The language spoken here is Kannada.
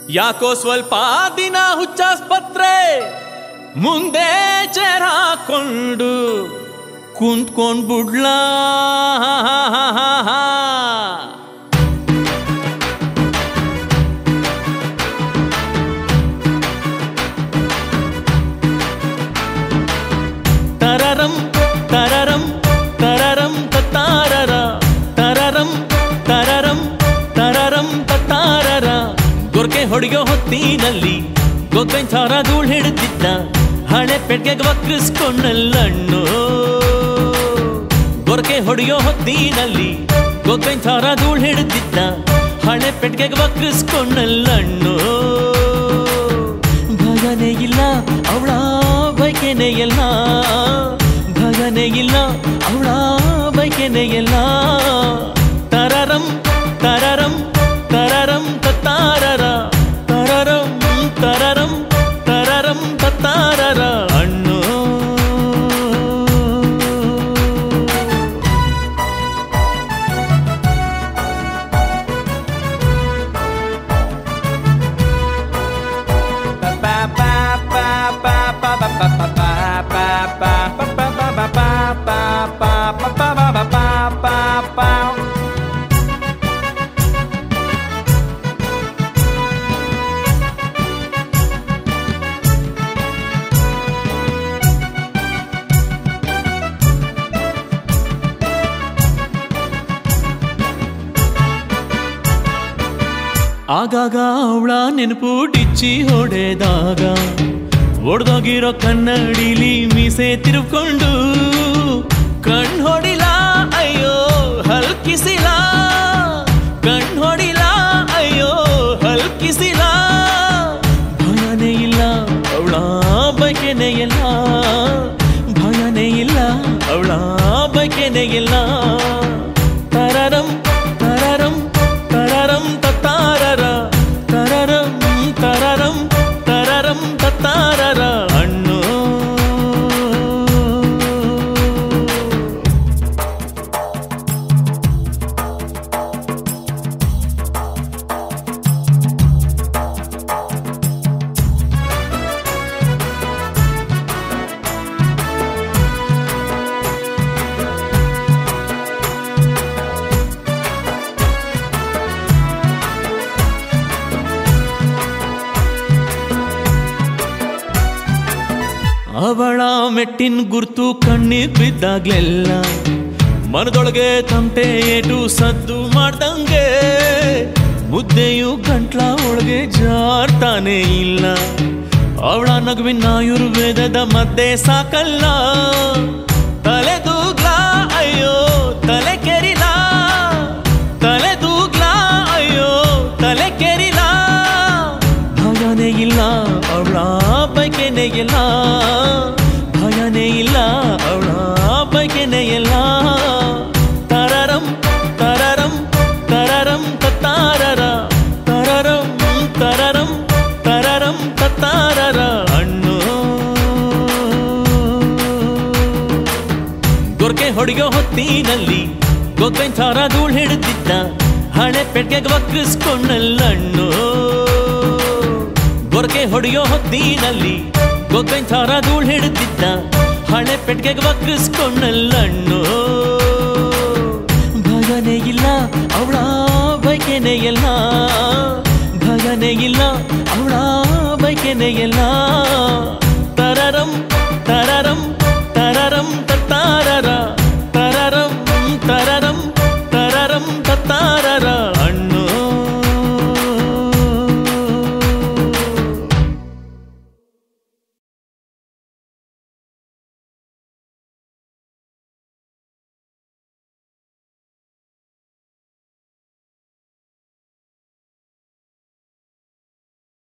ಯಾಕೋ ಸ್ವಲ್ಪ ದಿನ ಹುಚ್ಚಾಸ್ಪತ್ರೆ ಮುಂದೆ ಚೇರ್ ಹಾಕೊಂಡು ಕುಂತ್ಕೊಂಡ್ ಬಿಡ್ಲಾ ತರರಂ ತರರಂ ತರರಂ ತತ್ತಾರರ ತರರಂ ತರರಂ ತರರಂ ತತ್ತಾರರ ಗೊರ್ಕೆ ಹೊಡೆಯೋ ಹೊತ್ತಿನಲ್ಲಿ ಗೊಬ್ಬೆನ್ ಸಾರ ಧೂಳ್ ಹಿಡಿದಿದ್ದ ಹಳೆ ಪೆಟ್ಗೆಗೆ ವಕ್ರಿಸ್ಕೊಂಡಲ್ಲಣ್ಣು ಗೊರ್ಕೆ ಹೊಡೆಯೋ ಹೊತ್ತಿನಲ್ಲಿ ಗೊಬ್ಬೆನ್ ಸಾರ ಧೂಳ್ ಹಿಡಿದಿದ್ದ ಹಳೆ ಪೆಟ್ಗೆಗೆ ವಕ್ರಿಸ್ಕೊಂಡಲ್ಲಣ್ಣು ಭಯನೇ ಇಲ್ಲ ಅವಳ ಬೈಕೆನೇ ಎಲ್ಲ ಭಯನೇ ಇಲ್ಲ ಅವಳ ಬೈಕೆನೇ ಎಲ್ಲ ತರರಂ ತರರಂ ತರರಂ ತತ್ತಾರರ ತರರಂ ತರರಂ ತರರಂ ತತ್ತಾರರ ಅಣ್ಣು ಆಗಾಗ ಅವಳ ನೆನಪು ಡಿಚ್ಚಿ ಹೊಡೆದಾಗ ಒಡ್ದೋಗಿರೋ ಕನ್ನಡಿಲಿ ಮೀಸೆ ತಿರುಕೊಂಡು ಕಣ್ ಹೊಡಿಲ ಅಯ್ಯೋ ಹಲ್ಕಿಸಿಲ ಕಣ್ ಹೊಡಿಲ ಅಯ್ಯೋ ಹಲ್ಕಿಸಿಲ ಭಯನೇ ಇಲ್ಲ ಅವಳ ಬಗೆನೇ ಇಲ್ಲ ಭಯನೇ ಇಲ್ಲ ಅವಳ ಬಗೆನೇ ಇಲ್ಲ ತರರಂ ತರರಂ ತರರಂ ತತ್ತಾರರ ತರರಂ ತರರಂ ತರರಂ ತತ್ತಾರರ ಅಣ್ಣು ಅವಳ ಮೆಟ್ಟಿನ ಗುರ್ತು ಕಣ್ಣಿಗೆ ಬಿದ್ದಾಗ್ಲೆಲ್ಲ ಮನದೊಳಗೆ ತಮಟೆ ಏಟು ಸದ್ದು ಮಾಡ್ದಂಗೆ ಮುದ್ದೆಯು ಗಂಟ್ಲ ಒಳಗೆ ಜಾರ್ತಾನೆ ಇಲ್ಲ ಅವಳ ನಗುವಿನ ಆಯುರ್ವೇದದ ಮದ್ದೆ ಸಾಕಲ್ಲ ತಲೆ ದೂಗ್ಲ ಅಯ್ಯೋ ತಲೆ ಕೆರಿಲ ತಲೆ ದೂಗ್ಲ ಅಯ್ಯೋ ತಲೆ ಕೆರಿಲ ಭಯನೇ ಇಲ್ಲ ಅವಳ ಬಗೆನೇ ಇಲ್ಲ ಭಯನೇ ಇಲ್ಲ ಅವಳ ಬಗೆನೇ ಇಲ್ಲ ತರರಂ ತರರಂ ತರರಂ ತತ್ತಾರರ ತರರಂ ತರರಂ ತರರಂ ತತ್ತಾರರ ಅಣ್ಣು ಗೊರ್ಕೆ ಹೊಡೆಯೋ ಹೊತ್ತಿನಲ್ಲಿ ಗೊಬ್ಬೆನ್ ಸಾರ ಧೂಳ್ ಹಿಡಿದಿದ್ದ ಹಣೆ ಪೆಟ್ಗೆಗೆ ವಕ್ರಿಸ್ಕೊಂಡಲ್ಲಣ್ಣು ಗೊರ್ಕೆ ಹೊಡೆಯೋ ಹೊತ್ತಿನಲ್ಲಿ ಗೊಬ್ಬೆನ್ ಸಾರ ಧೂಳ್ ಹಿಡಿದಿದ್ದ ಹಣೆ ಪೆಟ್ಗೆಗೆ ವಕ್ರಿಸ್ಕೊಂಡಲ್ಲಣ್ಣು ಭಯನೇ ಇಲ್ಲ ಅವಳ ಬೈಕೆನೇ ಎಲ್ಲ ಭಯನೇ ಇಲ್ಲ ಅವಳ ಬೈಕೆನೇ ಎಲ್ಲ